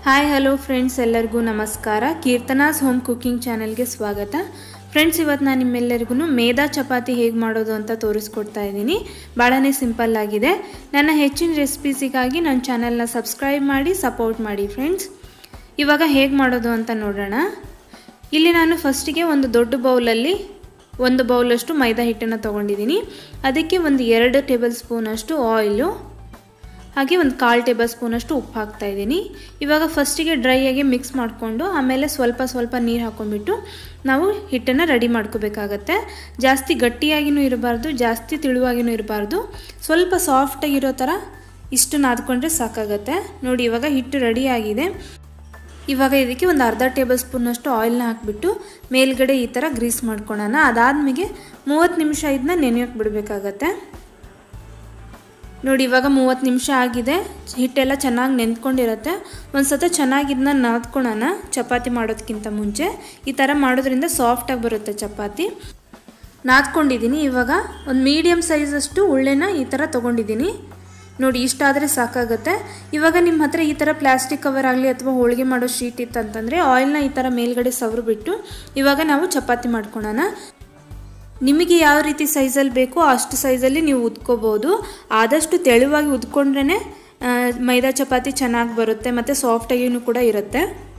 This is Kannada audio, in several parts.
ಹಾಯ್ ಹಲೋ ಫ್ರೆಂಡ್ಸ್ ಎಲ್ಲರಿಗೂ ನಮಸ್ಕಾರ ಕೀರ್ತನಾಸ್ ಹೋಮ್ ಕುಕಿಂಗ್ ಚಾನೆಲ್ಗೆ ಸ್ವಾಗತ ಫ್ರೆಂಡ್ಸ್ ಇವತ್ತು ನಾನು ನಿಮ್ಮೆಲ್ಲರಿಗೂ ಮೇದಾ ಚಪಾತಿ ಹೇಗೆ ಮಾಡೋದು ಅಂತ ತೋರಿಸ್ಕೊಡ್ತಾ ಇದ್ದೀನಿ ಭಾಳನೇ ಸಿಂಪಲ್ ಆಗಿದೆ ನನ್ನ ಹೆಚ್ಚಿನ ರೆಸಿಪೀಸಿಗಾಗಿ ನನ್ನ ಚಾನೆಲ್ನ ಸಬ್ಸ್ಕ್ರೈಬ್ ಮಾಡಿ ಸಪೋರ್ಟ್ ಮಾಡಿ ಫ್ರೆಂಡ್ಸ್ ಇವಾಗ ಹೇಗೆ ಮಾಡೋದು ಅಂತ ನೋಡೋಣ ಇಲ್ಲಿ ನಾನು ಫಸ್ಟಿಗೆ ಒಂದು ದೊಡ್ಡ ಬೌಲಲ್ಲಿ ಒಂದು ಬೌಲಷ್ಟು ಮೈದಾ ಹಿಟ್ಟನ್ನು ತೊಗೊಂಡಿದ್ದೀನಿ ಅದಕ್ಕೆ ಒಂದು ಎರಡು ಟೇಬಲ್ ಸ್ಪೂನಷ್ಟು ಆಯಿಲು ಹಾಗೆ ಒಂದು ಕಾಲು ಟೇಬಲ್ ಸ್ಪೂನಷ್ಟು ಉಪ್ಪು ಹಾಕ್ತಾ ಇದ್ದೀನಿ ಇವಾಗ ಫಸ್ಟಿಗೆ ಡ್ರೈಯಾಗಿ ಮಿಕ್ಸ್ ಮಾಡಿಕೊಂಡು ಆಮೇಲೆ ಸ್ವಲ್ಪ ಸ್ವಲ್ಪ ನೀರು ಹಾಕ್ಕೊಂಡ್ಬಿಟ್ಟು ನಾವು ಹಿಟ್ಟನ್ನು ರೆಡಿ ಮಾಡ್ಕೋಬೇಕಾಗತ್ತೆ ಜಾಸ್ತಿ ಗಟ್ಟಿಯಾಗಿನೂ ಇರಬಾರ್ದು ಜಾಸ್ತಿ ತಿಳುವಾಗಿನೂ ಇರಬಾರ್ದು ಸ್ವಲ್ಪ ಸಾಫ್ಟಾಗಿರೋ ಥರ ಇಷ್ಟು ನಾದ್ಕೊಂಡ್ರೆ ಸಾಕಾಗತ್ತೆ ನೋಡಿ ಇವಾಗ ಹಿಟ್ಟು ರೆಡಿ ಆಗಿದೆ ಇವಾಗ ಇದಕ್ಕೆ ಒಂದು ಅರ್ಧ ಟೇಬಲ್ ಸ್ಪೂನಷ್ಟು ಆಯಿಲ್ನ ಹಾಕಿಬಿಟ್ಟು ಮೇಲ್ಗಡೆ ಈ ಥರ ಗ್ರೀಸ್ ಮಾಡ್ಕೊಳ್ಳೋಣ ಅದಾದ್ಮೇಲೆ ಮೂವತ್ತು ನಿಮಿಷ ಇದನ್ನ ನೆನೆಯೋಕೆ ಬಿಡಬೇಕಾಗತ್ತೆ ನೋಡಿ ಇವಾಗ ಮೂವತ್ತು ನಿಮಿಷ ಆಗಿದೆ ಹಿಟ್ಟೆಲ್ಲ ಚೆನ್ನಾಗಿ ನೆಂದ್ಕೊಂಡಿರುತ್ತೆ ಒಂದು ಸತ ಚೆನ್ನಾಗಿ ಇದನ್ನ ನಾದ್ಕೊಳ್ಳೋಣ ಚಪಾತಿ ಮಾಡೋದಕ್ಕಿಂತ ಮುಂಚೆ ಈ ಥರ ಮಾಡೋದ್ರಿಂದ ಸಾಫ್ಟಾಗಿ ಬರುತ್ತೆ ಚಪಾತಿ ನಾದ್ಕೊಂಡಿದ್ದೀನಿ ಇವಾಗ ಒಂದು ಮೀಡಿಯಮ್ ಸೈಜಷ್ಟು ಉಳ್ಳೆನ ಈ ಥರ ತೊಗೊಂಡಿದ್ದೀನಿ ನೋಡಿ ಇಷ್ಟಾದರೆ ಸಾಕಾಗುತ್ತೆ ಇವಾಗ ನಿಮ್ಮ ಹತ್ರ ಈ ಥರ ಪ್ಲಾಸ್ಟಿಕ್ ಕವರ್ ಆಗಲಿ ಅಥವಾ ಹೋಳಿಗೆ ಮಾಡೋ ಶೀಟ್ ಇತ್ತಂತಂದರೆ ಆಯಿಲ್ನ ಈ ಥರ ಮೇಲ್ಗಡೆ ಸವರು ಬಿಟ್ಟು ಇವಾಗ ನಾವು ಚಪಾತಿ ಮಾಡ್ಕೊಳ್ಳೋಣ ನಿಮಗೆ ಯಾವ ರೀತಿ ಸೈಜಲ್ಲಿ ಬೇಕೋ ಅಷ್ಟು ಸೈಜಲ್ಲಿ ನೀವು ಉದ್ಕೋಬೋದು ಆದಷ್ಟು ತೆಳುವಾಗಿ ಉದ್ಕೊಂಡ್ರೇ ಮೈದಾ ಚಪಾತಿ ಚೆನ್ನಾಗಿ ಬರುತ್ತೆ ಮತ್ತು ಸಾಫ್ಟಾಗಿಯೂ ಕೂಡ ಇರುತ್ತೆ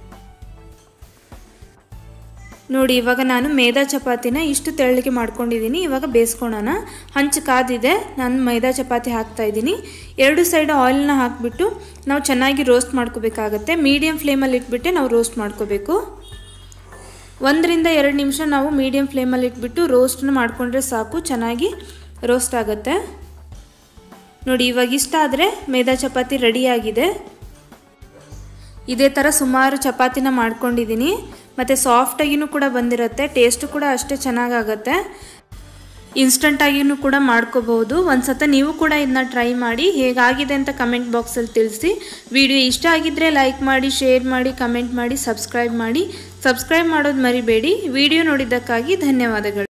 ನೋಡಿ ಇವಾಗ ನಾನು ಮೇದಾ ಚಪಾತಿನ ಇಷ್ಟು ತೆಳ್ಳಗೆ ಮಾಡ್ಕೊಂಡಿದ್ದೀನಿ ಇವಾಗ ಬೇಯಿಸ್ಕೊಳ್ಳೋಣ ಹಂಚು ಕಾದಿದೆ ನಾನು ಮೈದಾ ಚಪಾತಿ ಹಾಕ್ತಾ ಇದ್ದೀನಿ ಎರಡು ಸೈಡ್ ಆಯಿಲ್ನ ಹಾಕಿಬಿಟ್ಟು ನಾವು ಚೆನ್ನಾಗಿ ರೋಸ್ಟ್ ಮಾಡ್ಕೋಬೇಕಾಗತ್ತೆ ಮೀಡಿಯಮ್ ಫ್ಲೇಮಲ್ಲಿ ಇಟ್ಬಿಟ್ಟೆ ನಾವು ರೋಸ್ಟ್ ಮಾಡ್ಕೋಬೇಕು ಒಂದರಿಂದ ಎರಡು ನಿಮಿಷ ನಾವು ಮೀಡಿಯಮ್ ಫ್ಲೇಮಲ್ಲಿ ಇಟ್ಬಿಟ್ಟು ರೋಸ್ಟ್ನ ಮಾಡಿಕೊಂಡ್ರೆ ಸಾಕು ಚೆನ್ನಾಗಿ ರೋಸ್ಟ್ ಆಗುತ್ತೆ ನೋಡಿ ಇವಾಗ ಇಷ್ಟ ಆದರೆ ಮೇದಾ ಚಪಾತಿ ರೆಡಿಯಾಗಿದೆ ಇದೇ ಥರ ಸುಮಾರು ಚಪಾತಿನ ಮಾಡ್ಕೊಂಡಿದ್ದೀನಿ ಮತ್ತು ಸಾಫ್ಟಾಗಿನೂ ಕೂಡ ಬಂದಿರುತ್ತೆ ಟೇಸ್ಟು ಕೂಡ ಅಷ್ಟೇ ಚೆನ್ನಾಗಾಗತ್ತೆ ಇನ್ಸ್ಟಂಟಾಗಿಯೂ ಕೂಡ ಮಾಡ್ಕೋಬಹುದು ಒಂದು ಸತ ನೀವು ಕೂಡ ಇದನ್ನ ಟ್ರೈ ಮಾಡಿ ಹೇಗಾಗಿದೆ ಅಂತ ಕಮೆಂಟ್ ಬಾಕ್ಸಲ್ಲಿ ತಿಳಿಸಿ ವಿಡಿಯೋ ಇಷ್ಟ ಆಗಿದ್ದರೆ ಲೈಕ್ ಮಾಡಿ ಶೇರ್ ಮಾಡಿ ಕಮೆಂಟ್ ಮಾಡಿ ಸಬ್ಸ್ಕ್ರೈಬ್ ಮಾಡಿ ಸಬ್ಸ್ಕ್ರೈಬ್ ಮಾಡೋದು ಮರಿಬೇಡಿ ವಿಡಿಯೋ ನೋಡಿದ್ದಕ್ಕಾಗಿ ಧನ್ಯವಾದಗಳು